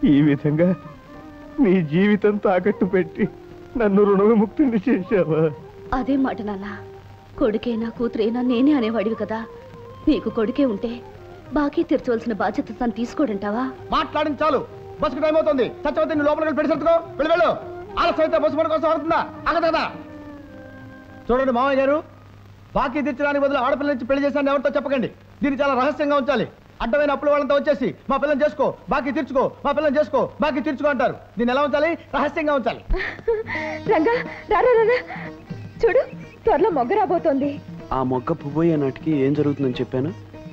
ఈ విధంగా నీ జీవితం తాకట్టు పెట్టి నన్ను రుణవిముక్తిని చేశావా అదే మాట నాన్న కొడుకేనా కూతురేనా నేనే అనేవాడివి కదా నీకు కొడుకే ఉంటే బాకీ తీర్చవలసిన బాధ్యత తను తీసుకోడంటావా మాట్లాడింది చాలు బస్సుకు టైం అవుతుంది సత్యవతి నీ లోపలికి వెళ్ళి పెట్టి సర్దుకో వెళ్ళి వెళ్ళు ఆలస్యం అయితే బస్సు మన కోసం అవుతుందా ఆగదు కదా చూడండి మామయ్య గారు బాకీ తీర్చడానికి బదులు ఆడపిల్ల నుంచి పెళ్లి చేశాను ఎవరితో చెప్పకండి దీన్ని చాలా రహస్యంగా ఉంచాలి అడ్డమైన అప్పుల వాళ్ళంతా వచ్చేసి మా పిల్లని చేసుకో బాకీ తీర్చుకో మా పిల్లని చేసుకో బాకీ తీర్చుకో అంటారు దీన్ని ఎలా ఉంచాలి రహస్యంగా ఉంచాలి రంగా రారా రారా చూడు త్వరలో మొగ్గ రాబోతోంది ఆ మొగ్గ పువ్వయ్యే నాటికి ఏం జరుగుతుందని చెప్పాను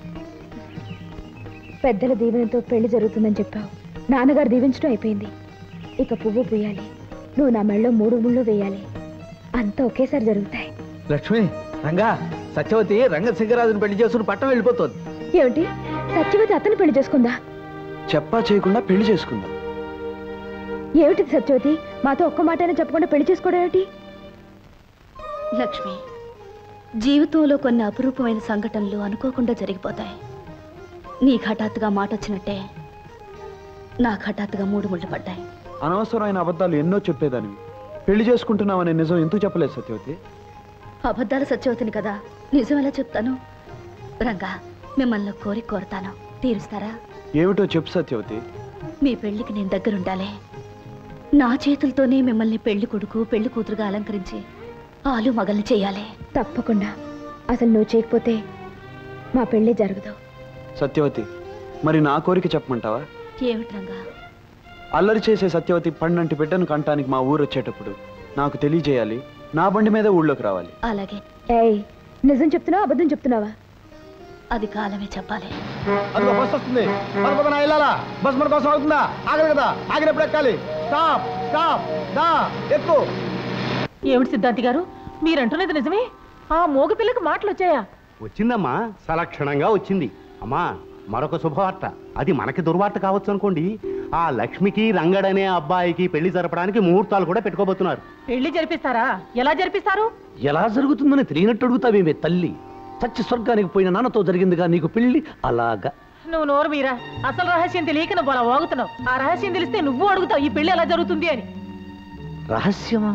పెద్దల దీవెనతో పెళ్లి జరుగుతుందని చెప్పావు నాన్నగారు దీవించడం అయిపోయింది ఇక పువ్వు పూయాలి నువ్వు నా మెళ్ళలో మూడు ముళ్ళు వేయాలి అంతా ఒకేసారి జరుగుతాయి లక్ష్మి రంగా సత్యవతి రంగశంకరాజుని పెళ్లి చేసుకుని పట్టం వెళ్ళిపోతుంది ఏమిటి సత్యవతి అతను పెళ్లి చేసుకుందా చెప్పా చేయకుండా పెళ్లి చేసుకుందాం ఏమిటిది సత్యవతి మాతో ఒక్క మాటైనా చెప్పకుండా పెళ్లి చేసుకోవడం ఏమిటి లక్ష్మి జీవితంలో కొన్ని అపురూపమైన సంఘటనలు అనుకోకుండా జరిగిపోతాయి నీకు హఠాత్తుగా మాట వచ్చినట్టే నాకు హఠాత్తుగా మూడు ముళ్ళు పడ్డాయి అనవసరమైన అబద్ధాలు ఎన్నో చెప్పేదానివి పెళ్లి చేసుకుంటున్నావనే నిజం ఎందుకు చెప్పలేదు సత్యవతి అబద్ధాల సత్యవతిని కదా నిజం ఎలా చెప్తాను రంగా మిమ్మల్ని ఒక కోరిక కోరతాను తీరుస్తారా ఏమిటో చెప్పు సత్యవతి మీ పెళ్లికి నేను దగ్గరుండాలి నా చేతులతోనే మిమ్మల్ని పెళ్లి కొడుకు పెళ్లి కూతురుగా అలంకరించి ఆలు మగల్ని చేయాలి తప్పకుండా అసలు నువ్వు చేయకపోతే మా పెళ్లి జరగదు సత్యవతి మరి నా కోరిక చెప్పమంటావా ఏమిటి రంగా అల్లరి చేసే సత్యవతి పండంటి బిడ్డను కంటానికి మా ఊరు వచ్చేటప్పుడు నాకు తెలియజేయాలి నా బండి మీద ఊళ్ళోకి రావాలి అలాగే ఏయ్ నిజం చెప్తున్నావా అబద్ధం చెప్తున్నావా అది కాలమే చెప్పాలి అదిగో బస్ వస్తుంది మన పక్కన వెళ్ళాలా బస్ మన కోసం అవుతుందా ఆగదు కదా ఆగినప్పుడు ఎక్కాలి స్టాప్ స్టాప్ దా ఎక్కు ఏమిటి సిద్ధాంతి గారు మీరంటున్నది నిజమే ఆ మోగ పిల్లకి మాటలు వచ్చాయా వచ్చిందమ్మా సలక్షణంగా వచ్చింది అమ్మా మరొక శుభవార్త అది మనకి దుర్వార్త కావచ్చు అనుకోండి ఆ లక్ష్మికి రంగడనే అబ్బాయికి పెళ్లి జరపడానికి ముహూర్తాలు కూడా పెట్టుకోబోతున్నారు పెళ్లి జరిపిస్తారా ఎలా జరిపిస్తారు ఎలా జరుగుతుందని తెలియనట్టు అడుగుతావేమే తల్లి చచ్చి స్వర్గానికి పోయిన నాన్నతో జరిగిందిగా నీకు పెళ్లి అలాగా నువ్వు నోరు మీరా అసలు రహస్యం తెలియక నువ్వు అలా వాగుతున్నావు ఆ రహస్యం తెలిస్తే నువ్వు అడుగుతావు ఈ పెళ్లి ఎలా జరుగుతుంది అని రహస్యమా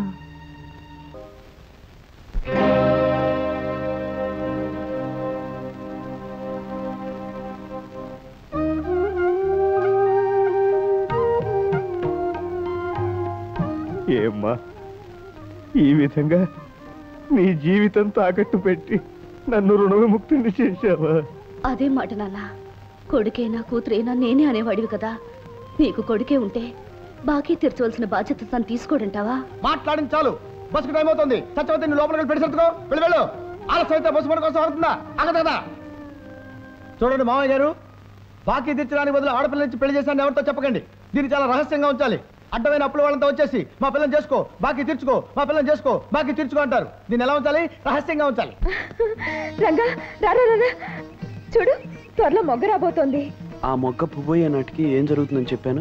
ఏమ్మా ఈ విధంగా నీ జీవితం తాకట్టు పెట్టి నన్ను రుణవిముక్తిని చేశావా అదే మాట నాన్న కొడుకేనా కూతురేనా నేనే అనేవాడివి కదా నీకు కొడుకే ఉంటే బాకీ తీర్చవలసిన బాధ్యత తను తీసుకోడంటావా మాట్లాడింది చాలు బస్సుకు టైం అవుతుంది సత్యవతి నీ లోపలికి వెళ్ళి పెట్టి సర్దుకో వెళ్ళి వెళ్ళు ఆలస్యం అయితే బస్సు మన కోసం అవుతుందా ఆగదు కదా చూడండి మామయ్య గారు బాకీ తీర్చడానికి బదులు ఆడపిల్ల నుంచి పెళ్లి చేశాను ఎవరితో చెప్పకండి దీన్ని చాలా రహస్యంగా ఉంచాలి అడ్డమైన అప్పుల వాళ్ళంతా వచ్చేసి మా పిల్లని చేసుకో బాకీ తీర్చుకో మా పిల్లని చేసుకో బాకీ తీర్చుకో అంటారు దీన్ని ఎలా ఉంచాలి రహస్యంగా ఉంచాలి రంగా రారా రారా చూడు త్వరలో మొగ్గ రాబోతోంది ఆ మొగ్గ పువ్వయ్యే నాటికి ఏం జరుగుతుందని చెప్పాను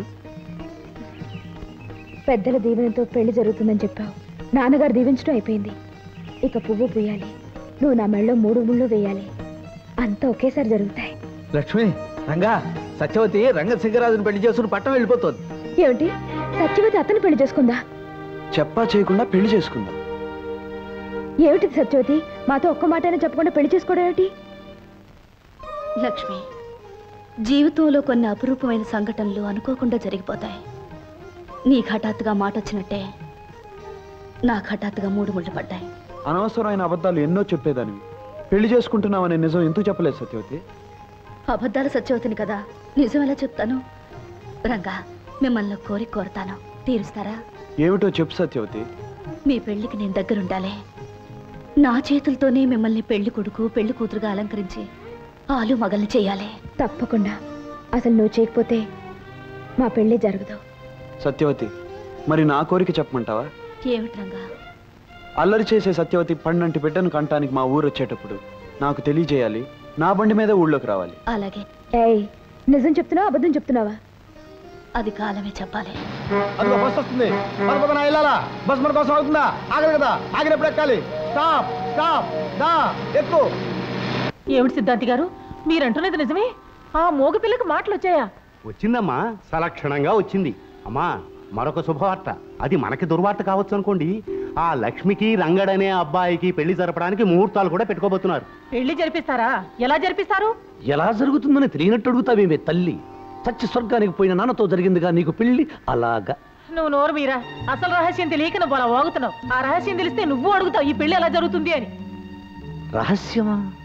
పెద్దల దీవెనతో పెళ్లి జరుగుతుందని చెప్పావు నాన్నగారు దీవించడం అయిపోయింది ఇక పువ్వు పూయాలి నువ్వు నా మెళ్ళలో మూడు ముళ్ళు వేయాలి అంతా ఒకేసారి జరుగుతాయి లక్ష్మి రంగా సత్యవతి రంగశంకరాజుని పెళ్లి చేసుకుని పట్టం వెళ్ళిపోతుంది ఏమిటి సత్యవతి అతను పెళ్లి చేసుకుందా చెప్పా చేయకుండా పెళ్లి చేసుకుందాం ఏమిటిది సత్యవతి మాతో ఒక్క మాటైనా చెప్పకుండా పెళ్లి చేసుకోవడం ఏమిటి లక్ష్మి జీవితంలో కొన్ని అపురూపమైన సంఘటనలు అనుకోకుండా జరిగిపోతాయి నీకు హఠాత్తుగా మాట వచ్చినట్టే నాకు హఠాత్తుగా మూడు ముళ్ళు పడ్డాయి అనవసరమైన అబద్ధాలు ఎన్నో చెప్పేదానివి పెళ్లి చేసుకుంటున్నావనే నిజం ఎందుకు చెప్పలేదు సత్యవతి అబద్ధాల సత్యవతిని కదా నిజం ఎలా చెప్తాను రంగా మిమ్మల్ని ఒక కోరిక కోరతాను తీరుస్తారా ఏమిటో చెప్పు సత్యవతి మీ పెళ్లికి నేను దగ్గరుండాలి నా చేతులతోనే మిమ్మల్ని పెళ్లి కొడుకు పెళ్లి కూతురుగా అలంకరించి ఆలు మగల్ని చేయాలి తప్పకుండా అసలు నువ్వు చేయకపోతే మా పెళ్లి జరగదు సత్యవతి మరి నా కోరిక చెప్పమంటావా ఏమిటి రంగా అల్లరి చేసే సత్యవతి పండంటి బిడ్డను కంటానికి మా ఊరు వచ్చేటప్పుడు నాకు తెలియజేయాలి నా బండి మీద ఊళ్ళోకి రావాలి అలాగే ఏయ్ నిజం చెప్తున్నావా అబద్ధం చెప్తున్నావా అది కాలమే చెప్పాలి అదిగో బస్ వస్తుంది మన పక్కన వెళ్ళాలా బస్ మన కోసం అవుతుందా ఆగదు కదా ఆగినప్పుడు ఎక్కాలి స్టాప్ స్టాప్ దా ఎక్కు ఏమిటి సిద్ధాంతి గారు మీరంటున్నది నిజమే ఆ మోగ పిల్లకి మాటలు వచ్చాయా వచ్చిందమ్మా సలక్షణంగా వచ్చింది అమ్మా మరొక శుభవార్త అది మనకి దుర్వార్త కావచ్చు అనుకోండి ఆ లక్ష్మికి రంగడనే అబ్బాయికి పెళ్లి జరపడానికి ముహూర్తాలు కూడా పెట్టుకోబోతున్నారు పెళ్లి జరిపిస్తారా ఎలా జరిపిస్తారు ఎలా జరుగుతుందని తెలియనట్టు అడుగుతావేమే తల్లి చచ్చి స్వర్గానికి పోయిన నాన్నతో జరిగిందిగా నీకు పెళ్లి అలాగా నువ్వు నోరు మీరా అసలు రహస్యం తెలియక నువ్వు అలా వాగుతున్నావు ఆ రహస్యం తెలిస్తే నువ్వు అడుగుతావు ఈ పెళ్లి ఎలా జరుగుతుంది అని రహస్యమా